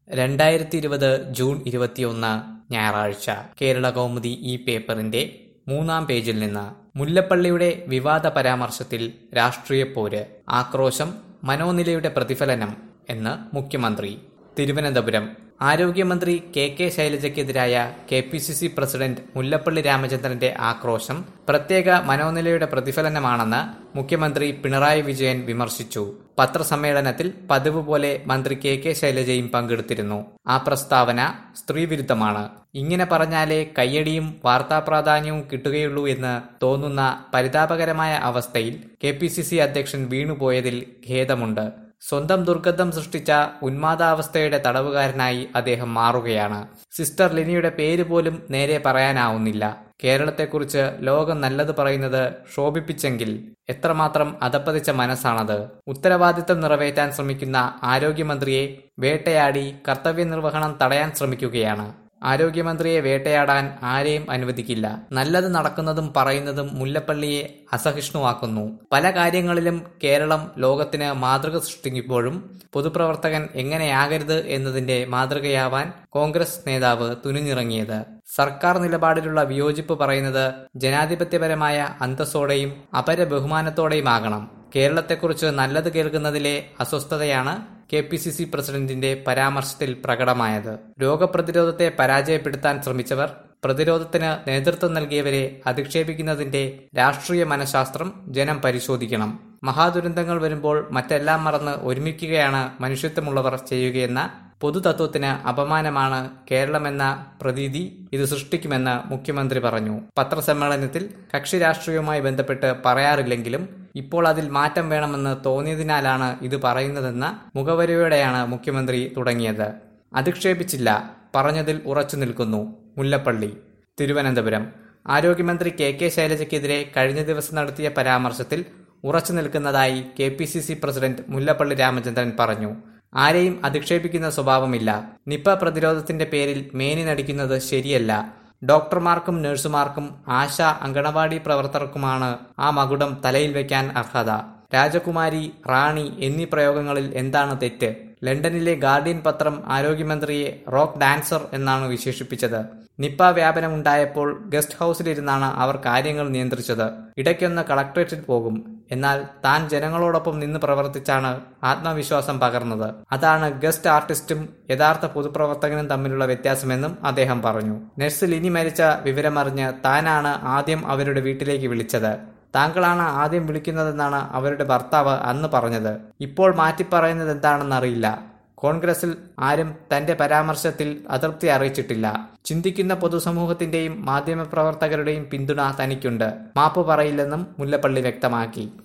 രണ്ടായിരത്തി ഇരുപത് ജൂൺ ഇരുപത്തിയൊന്ന് ഞായറാഴ്ച കേരള കൗമുദി ഈ പേപ്പറിന്റെ മൂന്നാം പേജിൽ നിന്ന് മുല്ലപ്പള്ളിയുടെ വിവാദ പരാമർശത്തിൽ രാഷ്ട്രീയ പോര് ആക്രോശം മനോനിലയുടെ പ്രതിഫലനം എന്ന് മുഖ്യമന്ത്രി തിരുവനന്തപുരം ആരോഗ്യമന്ത്രി കെ കെ ശൈലജയ്ക്കെതിരായ K P C C president Mullappally രാമചന്ദ്രന്റെ ആക്രോശം പ്രത്യേക മനോനിലയുടെ പ്രതിഫലനമാണെന്ന് മുഖ്യമന്ത്രി പിണറായി വിജയൻ വിമർശിച്ചു പത്രസമ്മേളനത്തിൽ പതിവ് പോലെ മന്ത്രി കെ കെ ശൈലജയും പങ്കെടുത്തിരുന്നു ആ പ്രസ്താവന സ്ത്രീവിരുദ്ധമാണ് ഇങ്ങനെ പറഞ്ഞാലേ കയ്യടിയും വാർത്താ പ്രാധാന്യവും കിട്ടുകയുള്ളൂ എന്ന് തോന്നുന്ന പരിതാപകരമായ അവസ്ഥയിൽ കെ പി സി സി അധ്യക്ഷൻ വീണുപോയതിൽ ഖേദമുണ്ട് സ്വന്തം ദുർഗന്ധം സൃഷ്ടിച്ച ഉന്മാദാവസ്ഥയുടെ തടവുകാരനായി അദ്ദേഹം മാറുകയാണ് സിസ്റ്റർ ലിനിയുടെ പേര് പോലും നേരെ പറയാനാവുന്നില്ല കേരളത്തെക്കുറിച്ച് ലോകം നല്ലത് പറയുന്നത് ശോഭിപ്പിച്ചെങ്കിൽ എത്രമാത്രം അധപ്പതിച്ച മനസ്സാണത് ഉത്തരവാദിത്തം നിറവേറ്റാൻ ശ്രമിക്കുന്ന ആരോഗ്യമന്ത്രിയെ വേട്ടയാടി കർത്തവ്യ നിർവഹണം തടയാൻ ശ്രമിക്കുകയാണ് ആരോഗ്യമന്ത്രിയെ വേട്ടയാടാൻ ആരെയും അനുവദിക്കില്ല നല്ലത് നടക്കുന്നതും പറയുന്നതും മുല്ലപ്പള്ളിയെ അസഹിഷ്ണുവാക്കുന്നു പല കാര്യങ്ങളിലും കേരളം ലോകത്തിന് മാതൃക സൃഷ്ടിക്കുമ്പോഴും പൊതുപ്രവർത്തകൻ എങ്ങനെയാകരുത് എന്നതിന്റെ മാതൃകയാവാൻ കോൺഗ്രസ് നേതാവ് തുനിഞ്ഞിറങ്ങിയത് സർക്കാർ നിലപാടിലുള്ള വിയോജിപ്പ് പറയുന്നത് ജനാധിപത്യപരമായ അന്തസ്സോടെയും അപര ബഹുമാനത്തോടെയുമാകണം കേരളത്തെക്കുറിച്ച് നല്ലത് കേൾക്കുന്നതിലെ അസ്വസ്ഥതയാണ് കെ പി സി സി പ്രസിഡന്റിന്റെ പരാമർശത്തിൽ പ്രകടമായത് രോഗപ്രതിരോധത്തെ പരാജയപ്പെടുത്താൻ ശ്രമിച്ചവർ പ്രതിരോധത്തിന് നേതൃത്വം നൽകിയവരെ അധിക്ഷേപിക്കുന്നതിന്റെ രാഷ്ട്രീയ മനഃശാസ്ത്രം ജനം പരിശോധിക്കണം മഹാദുരന്തങ്ങൾ വരുമ്പോൾ മറ്റെല്ലാം മറന്ന് ഒരുമിക്കുകയാണ് മനുഷ്യത്വമുള്ളവർ ചെയ്യുകയെന്ന പൊതുതത്വത്തിന് അപമാനമാണ് കേരളമെന്ന പ്രതീതി ഇത് സൃഷ്ടിക്കുമെന്ന് മുഖ്യമന്ത്രി പറഞ്ഞു പത്രസമ്മേളനത്തിൽ കക്ഷി രാഷ്ട്രീയവുമായി ബന്ധപ്പെട്ട് പറയാറില്ലെങ്കിലും ഇപ്പോൾ അതിൽ മാറ്റം വേണമെന്ന് തോന്നിയതിനാലാണ് ഇത് പറയുന്നതെന്ന മുഖവരയോടെയാണ് മുഖ്യമന്ത്രി തുടങ്ങിയത് അധിക്ഷേപിച്ചില്ല പറഞ്ഞതിൽ ഉറച്ചു നിൽക്കുന്നു മുല്ലപ്പള്ളി തിരുവനന്തപുരം ആരോഗ്യമന്ത്രി കെ കെ ശൈലജയ്ക്കെതിരെ കഴിഞ്ഞ ദിവസം നടത്തിയ പരാമർശത്തിൽ ഉറച്ചു നിൽക്കുന്നതായി K P C C president Mullappally Ramachandran പറഞ്ഞു ആരെയും അധിക്ഷേപിക്കുന്ന സ്വഭാവമില്ല നിപ പ്രതിരോധത്തിന്റെ പേരിൽ മേനി നടിക്കുന്നത് ശരിയല്ല ഡോക്ടർമാർക്കും നഴ്സുമാർക്കും ആശ അങ്കണവാടി പ്രവർത്തകർക്കുമാണ് ആ മകുടം തലയിൽ വെക്കാൻ അർഹത രാജകുമാരി റാണി എന്നീ പ്രയോഗങ്ങളിൽ എന്താണ് തെറ്റ് ലണ്ടനിലെ ഗാർഡിയൻ പത്രം ആരോഗ്യമന്ത്രിയെ റോക്ക് ഡാൻസർ എന്നാണ് വിശേഷിപ്പിച്ചത് നിപ്പ വ്യാപനമുണ്ടായപ്പോൾ ഗസ്റ്റ് ഹൌസിലിരുന്നാണ് അവർ കാര്യങ്ങൾ നിയന്ത്രിച്ചത് ഇടയ്ക്കൊന്ന് കളക്ടറേറ്റിൽ പോകും എന്നാൽ താൻ ജനങ്ങളോടൊപ്പം നിന്ന് പ്രവർത്തിച്ചാണ് ആത്മവിശ്വാസം പകർന്നത് അതാണ് ഗസ്റ്റ് ആർട്ടിസ്റ്റും യഥാർത്ഥ പൊതുപ്രവർത്തകനും തമ്മിലുള്ള വ്യത്യാസമെന്നും അദ്ദേഹം പറഞ്ഞു നഴ്സ് ലിനി മരിച്ച വിവരമറിഞ്ഞ് താനാണ് ആദ്യം അവരുടെ വീട്ടിലേക്ക് വിളിച്ചത് താങ്കളാണ് ആദ്യം വിളിക്കുന്നതെന്നാണ് അവരുടെ ഭർത്താവ് അന്ന് പറഞ്ഞത് ഇപ്പോൾ മാറ്റിപ്പറയുന്നത് എന്താണെന്നറിയില്ല കോൺഗ്രസിൽ ആരും തന്റെ പരാമർശത്തിൽ അതൃപ്തി അറിയിച്ചിട്ടില്ല ചിന്തിക്കുന്ന പൊതുസമൂഹത്തിന്റെയും മാധ്യമപ്രവർത്തകരുടെയും പിന്തുണ തനിക്കുണ്ട് മാപ്പ് പറയില്ലെന്നും മുല്ലപ്പള്ളി വ്യക്തമാക്കി